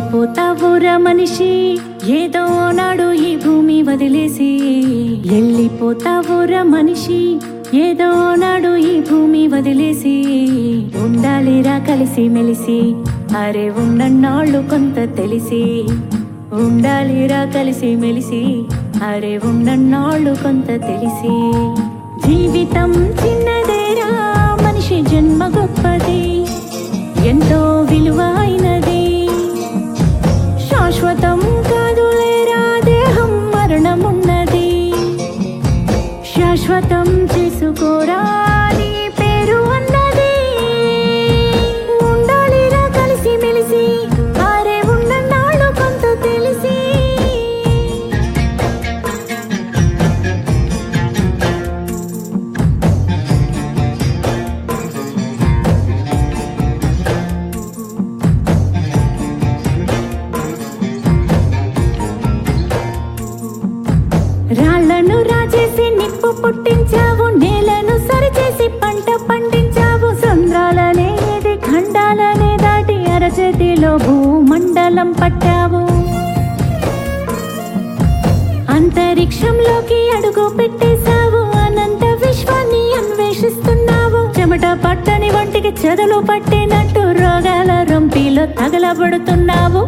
ఎల్లిపోతావురా మనిషి ఏదో నాడు ఈ భూమి వదిలేసి ఎల్లిపోతావురా మనిషి ఏదో నాడు ఈ భూమి వదిలేసి ఉండాలిరా కలిసి మెలిసి అరే ఉన్నన్నాళ్ళు కొంత తెలిసి ఉండాలిరా కలిసి మెలిసి అరే ఉన్నన్నాళ్ళు కొంత తెలిసి జీవితం చిన్నదేరా మనిషి జన్మ గొప్పది ఎంతో విలువైనది శాశ్వతం కాదులేరా దేహం మరణమున్నది శాశ్వతం చేసుకోరా నీ పేరు అన్నది ఉండాలిరా కలిసి మెలిసి ఆరే ఉన్న నాళ్ళు కొంత తెలిసి రాళ్లను రాజేసి నిప్పు పుట్టించావు నేలను సరిచేసి పంట పండించావు సంద్రాలనే ఏది ఖండాలనే దాటి అరచేతిలో భూమండలం పట్టావు అంతరిక్షంలోకి అడుగు పెట్టేశావు అనంత విశ్వాన్ని అన్వేషిస్తున్నావు చెమట పట్టని వంటికి చెదలు పట్టినట్టు రోగాల రొంపిలో తగలబడుతున్నావు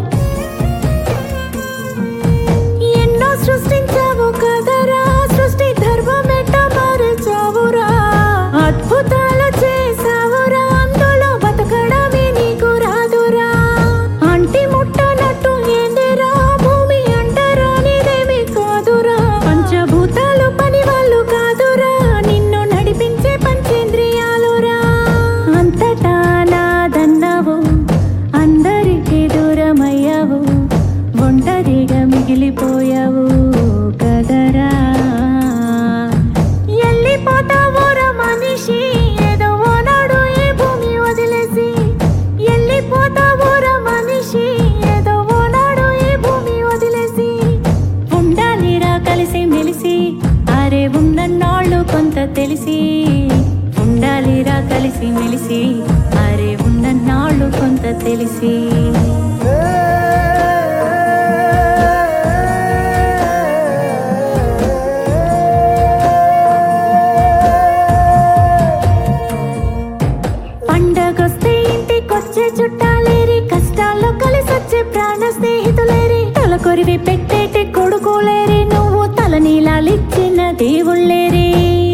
ఎన్నో సృష్టించావు కదరా సృష్టి ధర్మమెట్ట మార్చావురా అద్భుతాలు చేసావురా అందులో బతకడమే నీకు రాదురా అంటి ముట్టనట్టు ఏందిరా భూమి అంటరానిదేమి కాదురా పంచభూతాలు పని వాళ్ళు కాదురా నిన్ను నడిపించే పంచేంద్రియాలురా అంతటా నాదన్నావు అందరికీ దూరమయ్యావు ఒంటరిగా మిగిలిపోయావు కదరా ఎల్లిపోతావురా మనిషి ఏదో ఓనాడు ఈ భూమి వదిలేసి ఎల్లిపోతావురా మనిషి ఏదో ఓనాడు ఈ భూమి వదిలేసి ఉండాలిరా కలిసి మెలిసి అరే ఉన్నన్నాళ్ళు కొంత తెలిసి ఉండాలిరా కలిసి మెలిసి అరే ఉన్నన్నాళ్ళు కొంత తెలిసి పండగొస్తే ఇంటికొచ్చే చుట్టాలేరి కష్టాల్లో కలిసొచ్చే ప్రాణ స్నేహితులేరి తల కొరివి పెట్టేటి కొడుకులేరి నువ్వు తల నీలాలిచ్చిన దేవుళ్ళేరి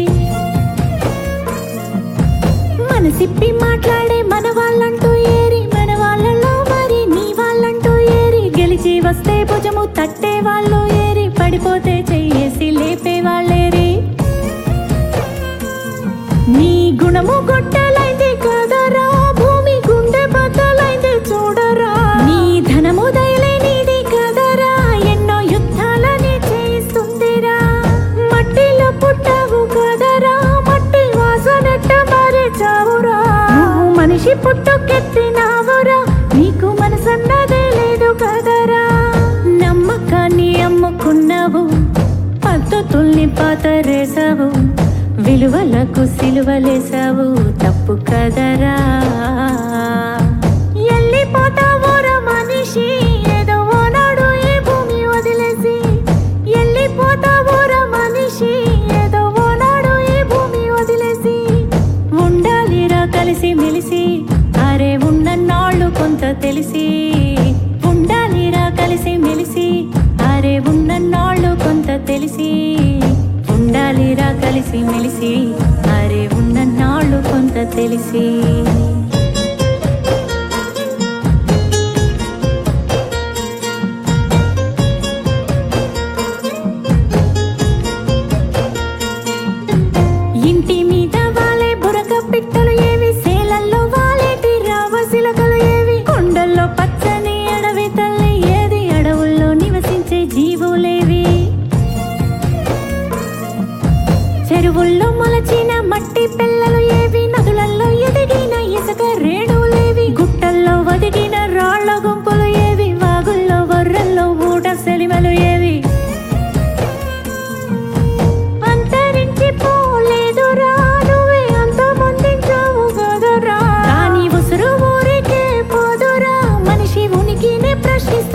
మనసిప్పి మాట్లాడే మన వాళ్ళంటూ ఏరి మన వాళ్ళలో మరి నీ వాళ్ళంటూ ఏరి గెలిచి వస్తే భుజము తట్టే వాళ్ళు ఏరి పడిపోతే చెయ్యేసి లేపే వాళ్ళేరి నీ గుణము గొట్టలైంది కదరా భూమి గుండె బద్దలైంది చూడరా నీ ధనము దయలేనిది కదరా ఎన్నో యుద్ధాలని చేస్తుందిరా మట్టిలో పుట్టావు కదరా మట్టి వాసనెట్ట మరి చావురా నువ్వు మనిషి పుట్టుకెత్తినావురా నీకు మనసన్నదే లేదు కదరా నమ్మకాన్ని అమ్ముకున్నావు పద్ధతుల్ని పాతరేసావు విలువలకు సిలువలేసావు తప్పు కదరా ఎల్లిపోతావురా మనిషి ఏదో ఓనాడు ఈ భూమి వదిలేసి ఎల్లిపోతావురా మనిషి ఏదో ఓనాడు ఈ భూమి వదిలేసి ఉండాలిరా కలిసి మెలిసి అరే ఉన్నన్నాళ్ళు కొంత తెలిసి ఉండాలిరా కలిసి మెలిసి అరే ఉన్నన్నాళ్ళు కొంత తెలిసి ఉండాలిరా కలిసి మెలిసి అరే ఉన్నన్నాళ్ళు కొంత తెలిసి ఇంటి మీద వాలే బురక పిట్టలు ఏవి సేలల్లో వాలేటి రావసిలకలు ఏవి కొండల్లో పచ్చని అడవి తల్లి ఏది అడవుల్లో నివసించే జీవులేవి చెరువుల్లో మొలచిన మట్టి పిల్లలు ఏవి నదులల్లో ఎదిగిన ఇసుక రేణువులేవి గుట్టల్లో ఒదిగిన రాళ్ల గుంపులు ఏవి వాగుల్లో వర్రల్లో ఊట సెలిమలు ఏవి అంతరించి పోలేదురా నువ్వే అంతమొందించావు కదరా కానీ ఉసురు ఊరికే పోదురా మనిషి ఉనికినే ప్రశ్నిస్తూ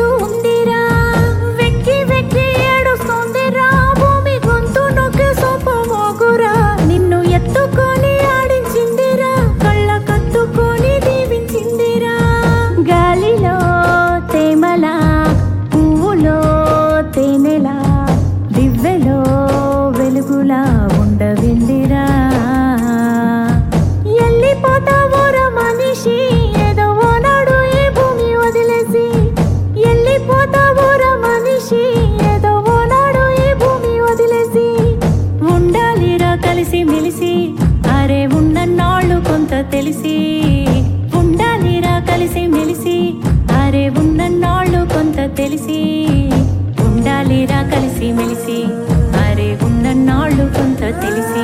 తెలిసి ఉండాలిరా కలిసి మెలిసి అరే ఉన్నన్నాళ్ళు కొంత తెలిసి ఉండాలిరా కలిసి మెలిసి అరే ఉన్నన్నాళ్ళు కొంత తెలిసి